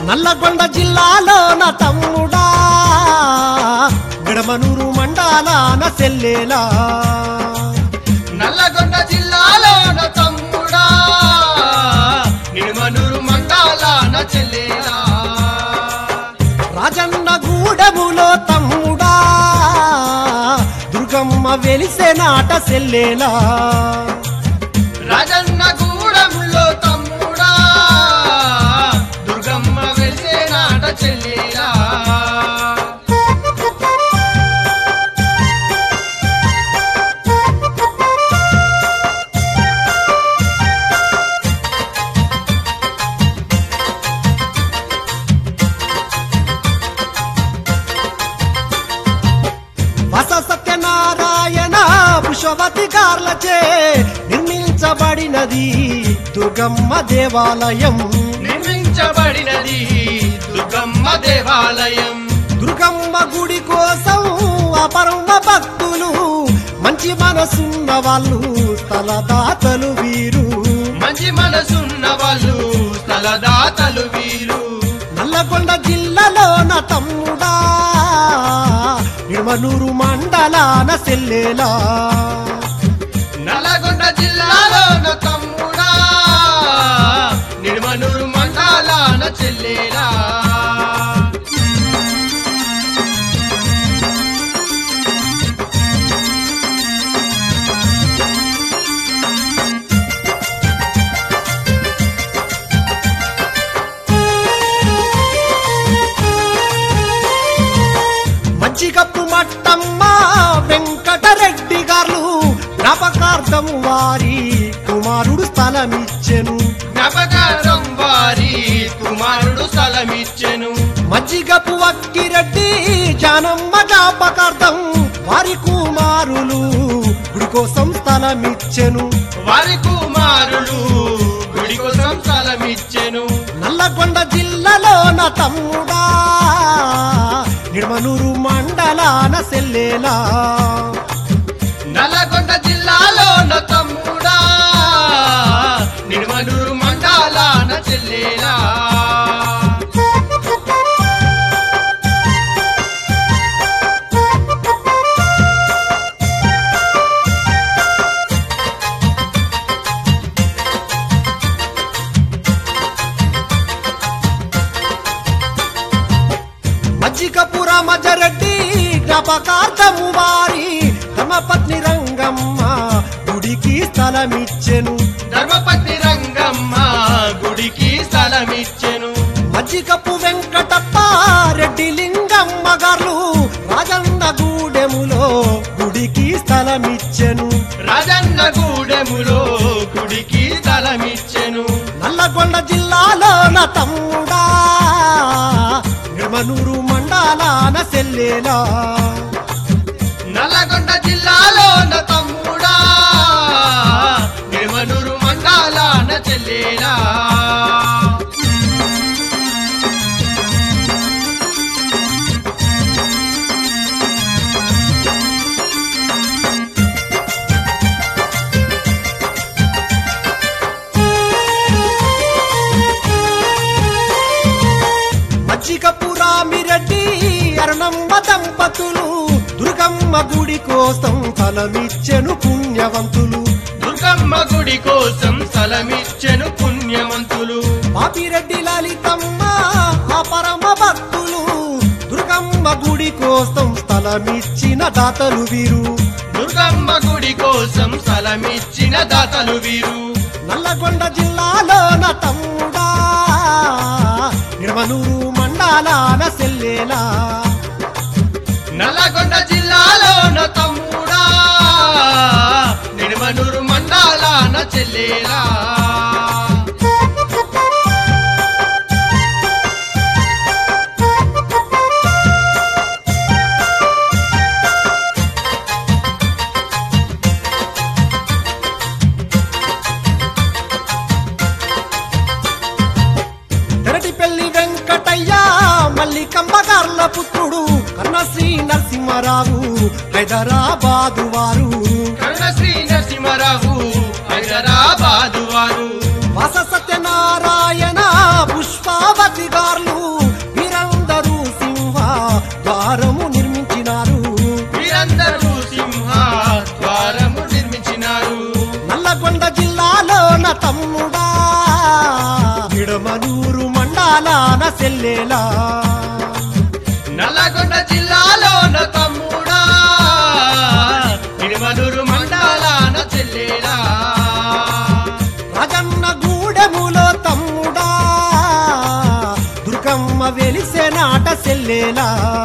నల్లగొండ జిల్లాలోన తమ్ముడా గడమనూరు మండలాన సెల్లేలా నల్లగొండ జిల్లాలోన తమ్ముడా నిడుమనూరు మండలాన చెల్లేలా రాజన్న గూడెములో తమ్ముడా దుర్గమ్మ వెలిసే నాట సెల్లేలా రాజన్న గూడెంలో తమ్ముడా దుర్గమ్మ వెలిసే నాట చెల్లేలా వస సత్యనారాయణ పుష్పవతి కార్లచే నిర్మించబడినది దుర్గమ్మ దేవాలయం నిర్మించబడినది దుర్గమ్మ దేవాలయం దుర్గమ్మ గుడి కోసం అపరమ భక్తులు మంచి మనసున్న వాళ్ళు స్థలదాతలు వీరు మంచి మనసున్న వాళ్ళు స్థలదాతలు వీరు నల్లగొండ జిల్లాలోన తమ్ముడా నిడమనూరు మండలాన సెల్లేలా నల్లగొండ జిల్లాలోన తమ్ముడా నిడుమనూరు మండలాన చెల్లేలా మజ్జిగప్పు మట్టమ్మ వెంకటరెడ్డి గారు జ్ఞాపకార్థం వారి కుమారుడు స్థలమిచ్చెను జ్ఞాపకారం వారి కుమారుడు స్థలమిచ్చెను మజ్జిగపు వక్కిరెడ్డి జానమ్మ జ్ఞాపకార్థం వారి కుమారులు గుడి కోసం స్థలమిచ్చెను వారి కుమారుడు గుడి కోసం స్థలమిచ్చెను నల్లగొండ జిల్లాలోన తమ్ముడా నిడమనూరు మండలాన సెల్లేలా నల్లగొండ జిల్లాలోన తమ్ముడా నిడుమనూరు మండలాన చెల్లేలా మజ్జిగపుర మజరెడ్డి జ్ఞాపకార్థము వారి ధర్మపత్ని రంగమ్మ గుడికి స్థలమిచ్చెను ధర్మపతి రంగమ్మ గుడికి స్థలమిచ్చెను మజ్జిగపు వెంకటప్ప రెడ్డి లింగమ్మ గారు రాజన్న గూడెములో గుడికి స్థలమిచ్చెను రాజన్న గూడెములో గుడికి స్థలమిచ్చెను నల్లగొండ జిల్లాలోన తమ్ముడా నిర్మనూరు మండలాన సెల్లేలా నల్లగొండ జిల్లాలోన తమ్ముడా నిడుమనూరు మండలాన చెల్లేలా మజ్జిగపురామిరెడ్డి అరుణమ్మ దంపతులు దుర్గమ్మ గుడి కోసం తలమిచ్చెను పుణ్యవంతులు దుర్గమ్మ గుడి కోసం స్థలమిచ్చెను పుణ్యవంతులు పాపిరెడ్డి లలితమ్మ ఆ పరమ భక్తులు దుర్గమ్మ గుడి కోసం స్థలమిచ్చిన దాతలు వీరు దుర్గమ్మ గుడి కోసం స్థలమిచ్చిన దాతలు వీరు నల్లగొండ జిల్లాలోన తమ్ముడా నిర్మనూరు మండలాన సెల్లేలా నల్లగొండ జిల్లాలోన తమ్ముడా నిడుమనూరు మండలాన చెల్లేలా తెరటిపల్లి వెంకటయ్య మల్లికమ్మ గార్ల పుత్రుడు కన్నశ్రీ నరసింహారావు హైదరాబాదు వారు కరుణశ్రీ నరసింహరావు హైదరాబాదు వారు వాస సత్యనారాయణ పుష్పావతి గార్లు కన్న తమ్ముడా విడమనూరు మండలాన సెల్లేలా నల్లగొండ జిల్లాలోన తమ్ముడా ఇడుమనూరు మండలాన చెల్లేలా రాజన్న గూడెములో తమ్ముడా దుర్గమ్మ వెలిసే నాట సెల్లేలా